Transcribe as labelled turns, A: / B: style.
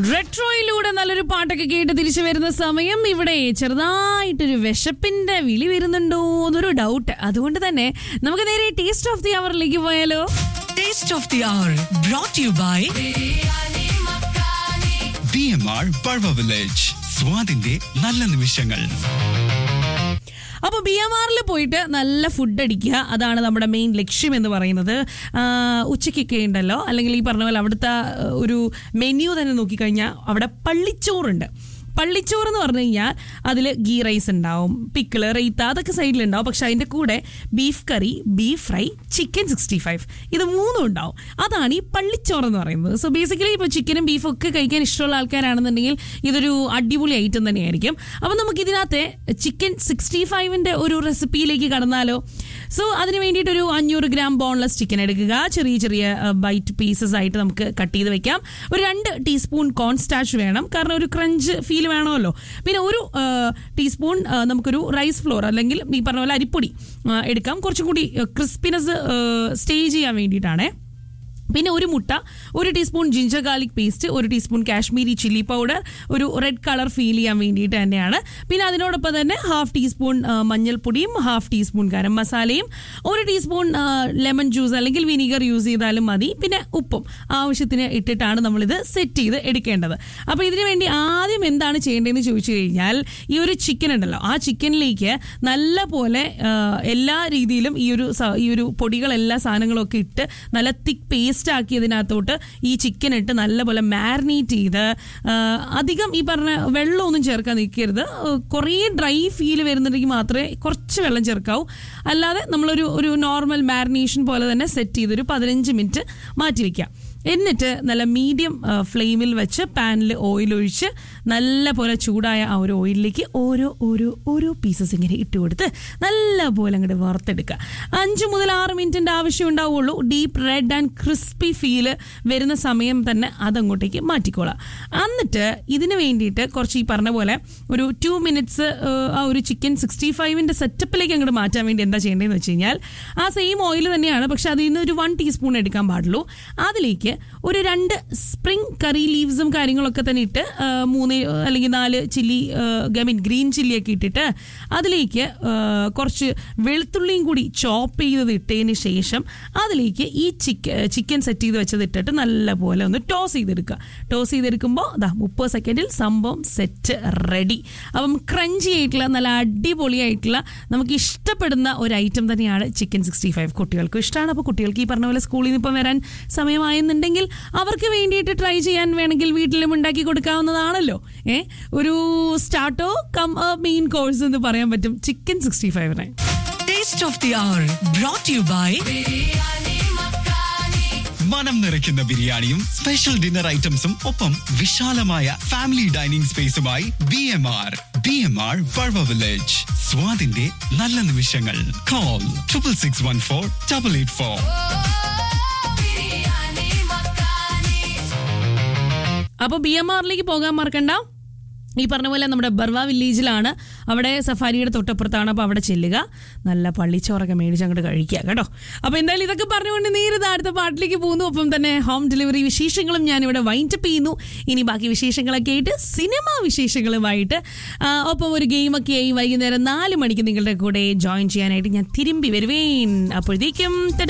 A: റെട്രോയിലൂടെ നല്ലൊരു പാട്ടൊക്കെ കേട്ട് തിരിച്ചു വരുന്ന സമയം ഇവിടെ ചെറുതായിട്ടൊരു വിശപ്പിന്റെ വിളി വരുന്നുണ്ടോ എന്നൊരു ഡൗട്ട് അതുകൊണ്ട് തന്നെ നമുക്ക് നേരെ ടേസ്റ്റ് ഓഫ് ദി അവറിലേക്ക് പോയാലോ
B: Taste of the Hour brought to you by
C: B M R Bulva village സ്വാദിന്റെ നല്ല നിമിഷങ്ങൾ
A: അപ്പൊ ബി എം ആറിൽ പോയിട്ട് നല്ല ഫുഡ് അടിക്കുക അതാണ് നമ്മുടെ മെയിൻ ലക്ഷ്യം എന്ന് പറയുന്നത് ആ, ഉച്ചയ്ക്കൊക്കെ ഉണ്ടല്ലോ അല്ലെങ്കിൽ ഈ പറഞ്ഞ പോലെ അവിടുത്തെ ആ, ഒരു മെനു തന്നെ നോക്കിക്കഴിഞ്ഞാൽ അവിടെ പള്ളിച്ചോറുണ്ട് പള്ളിച്ചോറ് എന്ന് പറഞ്ഞു കഴിഞ്ഞാൽ അതിൽ ഗീ റൈസ് ഉണ്ടാവും പിക്കിള് റെയ്ത്ത അതൊക്കെ സൈഡിലുണ്ടാവും പക്ഷെ അതിൻ്റെ കൂടെ beef curry beef fry chicken sixty five ഇത് മൂന്നും ഉണ്ടാവും അതാണ് ഈ പള്ളിച്ചോറ് എന്ന് പറയുന്നത് സോ ബേസിക്കലി ഇപ്പോൾ ചിക്കനും ബീഫും ഒക്കെ കഴിക്കാൻ ഇഷ്ടമുള്ള ആൾക്കാരാണെന്നുണ്ടെങ്കിൽ ഇതൊരു അടിപൊളി ഐറ്റം തന്നെയായിരിക്കും അപ്പം നമുക്ക് ഇതിനകത്തെ ചിക്കൻ സിക്സ്റ്റി ഫൈവിൻ്റെ ഒരു റെസിപ്പിയിലേക്ക് കടന്നാലോ സോ അതിന് വേണ്ടിയിട്ട് ഒരു അഞ്ഞൂറ് ഗ്രാം ബോൺലെസ് ചിക്കൻ എടുക്കുക ചെറിയ ചെറിയ ബൈറ്റ് പീസസ് ആയിട്ട് നമുക്ക് കട്ട് ചെയ്ത് വെക്കാം ഒരു രണ്ട് ടീസ്പൂൺ കോൺ സ്റ്റാച്ച് വേണം കാരണം ഒരു ക്രഞ്ച് ഫീൽ വേണമല്ലോ പിന്നെ ഒരു ടീസ്പൂൺ നമുക്കൊരു റൈസ് ഫ്ലോർ അല്ലെങ്കിൽ ഈ പറഞ്ഞ പോലെ അരിപ്പൊടി ആ, എടുക്കാം കുറച്ചും കൂടി ക്രിസ്പിനെസ് സ്റ്റേ ചെയ്യാൻ വേണ്ടിയിട്ടാണേ പിന്നെ ഒരു മുട്ട ഒരു ടീസ്പൂൺ ജിഞ്ചർ ഗാർലിക് പേസ്റ്റ് ഒരു ടീസ്പൂൺ കാശ്മീരി ചില്ലി പൗഡർ ഒരു റെഡ് കളർ ഫീൽ ചെയ്യാൻ വേണ്ടിയിട്ട് തന്നെയാണ് പിന്നെ അതിനോടൊപ്പം തന്നെ ഹാഫ് ടീസ്പൂൺ ആ, മഞ്ഞൾപ്പൊടിയും ഹാഫ് ടീസ്പൂൺ ഗരം മസാലയും ഒരു ടീസ്പൂൺ ആ, ലെമൺ ജ്യൂസ് അല്ലെങ്കിൽ വിനീഗർ യൂസ് ചെയ്താലും മതി പിന്നെ ഉപ്പും ആവശ്യത്തിന് ഇട്ടിട്ടാണ് നമ്മളിത് സെറ്റ് ചെയ്ത് എടുക്കേണ്ടത് അപ്പോൾ ഇതിനു വേണ്ടി ആദ്യം എന്താണ് ചെയ്യേണ്ടതെന്ന് ചോദിച്ചു കഴിഞ്ഞാൽ ഈ ഒരു ചിക്കൻ ഉണ്ടല്ലോ ആ ചിക്കനിലേക്ക് നല്ല പോലെ ആ, എല്ലാ രീതിയിലും ഈ ഒരു സ- ഈ ഒരു പൊടികൾ എല്ലാ സാധനങ്ങളും ഒക്കെ ഇട്ട് നല്ല തിക്ക് പേസ്റ്റ് ആക്കിയതിനകത്തോട്ട് ഈ ചിക്കൻ ഇട്ട് നല്ലപോലെ മാരിനേറ്റ് ചെയ്ത് ആ, അധികം ഈ പറഞ്ഞ വെള്ളമൊന്നും ചേർക്കാൻ നിൽക്കരുത് ആ, കുറേ ഡ്രൈ ഫീൽ വരുന്നുണ്ടെങ്കിൽ മാത്രമേ കുറച്ച് വെള്ളം ചേർക്കാവൂ അല്ലാതെ നമ്മളൊരു ഒരു നോർമൽ മാരിനേഷൻ പോലെ തന്നെ സെറ്റ് ചെയ്തൊരു പതിനഞ്ച് മിനിറ്റ് മാറ്റി വയ്ക്കാം എന്നിട്ട് നല്ല മീഡിയം ഫ്ലെയിമിൽ വെച്ച് പാനിൽ ഓയിൽ ഒഴിച്ച് നല്ല പോലെ ചൂടായ ആ ഒരു ഓയിലിലേക്ക് ഓരോ ഓരോ ഓരോ പീസസ് ഇങ്ങനെ ഇട്ട് കൊടുത്ത് നല്ല പോലെ അങ്ങോട്ട് വറുത്തെടുക്കുക അഞ്ച് മുതൽ ആറ് മിനിറ്റിൻ്റെ ആവശ്യം ഉണ്ടാവുള്ളൂ deep red and crispy feel വരുന്ന സമയം തന്നെ അതങ്ങോട്ടേക്ക് മാറ്റിക്കോളാം എന്നിട്ട് ഇതിന് വേണ്ടിയിട്ട് കുറച്ച് ഈ പറഞ്ഞ പോലെ ഒരു ടു മിനിറ്റ്സ് ആ ഒരു ചിക്കൻ സിക്സ്റ്റി ഫൈവിൻ്റെ സെറ്റപ്പിലേക്ക് അങ്ങോട്ട് മാറ്റാൻ വേണ്ടി എന്താ ചെയ്യേണ്ടതെന്ന് വെച്ച് കഴിഞ്ഞാൽ ആ സെയിം ഓയിൽ തന്നെയാണ് പക്ഷെ അതിൽ നിന്ന് ഒരു വൺ ടീസ്പൂൺ എടുക്കാൻ പാടുള്ളൂ അതിലേക്ക് ഒരു രണ്ട് സ്പ്രിംഗ് കറി ലീവ്സും കാര്യങ്ങളൊക്കെ തന്നെ ഇട്ട് ആ, മൂന്ന് അല്ലെങ്കിൽ നാല് ചില്ലി ഐ മീൻ ഗ്രീൻ ചില്ലിയൊക്കെ ഇട്ടിട്ട് അതിലേക്ക് ആ, കുറച്ച് വെളുത്തുള്ളിയും കൂടി ചോപ്പ് ചെയ്തത് ഇട്ടതിന് ശേഷം അതിലേക്ക് ഈ ചിക്കൻ ചിക്കൻ സെറ്റ് ചെയ്ത് വെച്ചത് ഇട്ടിട്ട് നല്ലപോലെ ഒന്ന് ടോസ് ചെയ്തെടുക്കുക ടോസ് ചെയ്തെടുക്കുമ്പോൾ ദാ മുപ്പത് സെക്കൻഡിൽ സംഭവം സെറ്റ് റെഡി അപ്പം ക്രഞ്ചി ആയിട്ടുള്ള നല്ല അടിപൊളിയായിട്ടുള്ള നമുക്ക് ഇഷ്ടപ്പെടുന്ന ഒരു ഐറ്റം തന്നെയാണ് ചിക്കൻ സിക്സ്റ്റി ഫൈവ് കുട്ടികൾക്കും ഇഷ്ടമാണ് അപ്പോൾ കുട്ടികൾക്ക് ഈ പറഞ്ഞ പോലെ സ്കൂളിൽ നിന്ന് ഇപ്പം വരാൻ സമയമായെന്നുണ്ടെങ്കിൽ അവർക്ക് വേണ്ടിയിട്ട് ട്രൈ ചെയ്യാൻ വേണമെങ്കിൽ വീട്ടിലും ഉണ്ടാക്കി കൊടുക്കാവുന്നതാണല്ലോ ഏ ഒരു സ്റ്റാർട്ടോ കം മെയിൻ കോഴ്സ് എന്ന് പറയാൻ പറ്റും ചിക്കൻ സിക്സ്റ്റി ഫൈവിനെ
B: Taste of the Hour brought to you by
C: മനം നിറയ്ക്കുന്ന ബിരിയാണിയും സ്പെഷ്യൽ ഡിന്നർ ഐറ്റംസും ഒപ്പം വിശാലമായ ഫാമിലി ഡൈനിങ് സ്പേസുമായി B M R B M R Bulva village സ്വാദിന്റെ നല്ല നിമിഷങ്ങൾ call triple six one four double eight four
A: അപ്പോൾ ബി എം ആറിലേക്ക് പോകാൻ മറക്കണ്ട ഈ പറഞ്ഞ പോലെ നമ്മുടെ ബർവ വില്ലേജിലാണ് അവിടെ സഫാരിയുടെ തൊട്ടപ്പുറത്താണ് അപ്പോൾ അവിടെ ചെല്ലുക നല്ല പള്ളിച്ചോറൊക്കെ മേടിച്ച് അങ്ങോട്ട് കഴിക്കുക കേട്ടോ അപ്പോൾ എന്തായാലും ഇതൊക്കെ പറഞ്ഞുകൊണ്ട് നേരിത് അടുത്ത പാട്ടിലേക്ക് പോകുന്നു ഒപ്പം തന്നെ ഹോം ഡെലിവറി വിശേഷങ്ങളും ഞാനിവിടെ വൈൻഡപ്പ് ചെയ്യുന്നു ഇനി ബാക്കി വിശേഷങ്ങളൊക്കെ ആയിട്ട് സിനിമ വിശേഷങ്ങളുമായിട്ട് ആ, ഒപ്പം ഒരു ഗെയിമൊക്കെ ആയി വൈകുന്നേരം നാല് മണിക്ക് നിങ്ങളുടെ കൂടെ ജോയിൻ ചെയ്യാനായിട്ട് ഞാൻ തിരുമ്പി വരുവേൻ അപ്പോഴത്തേക്കും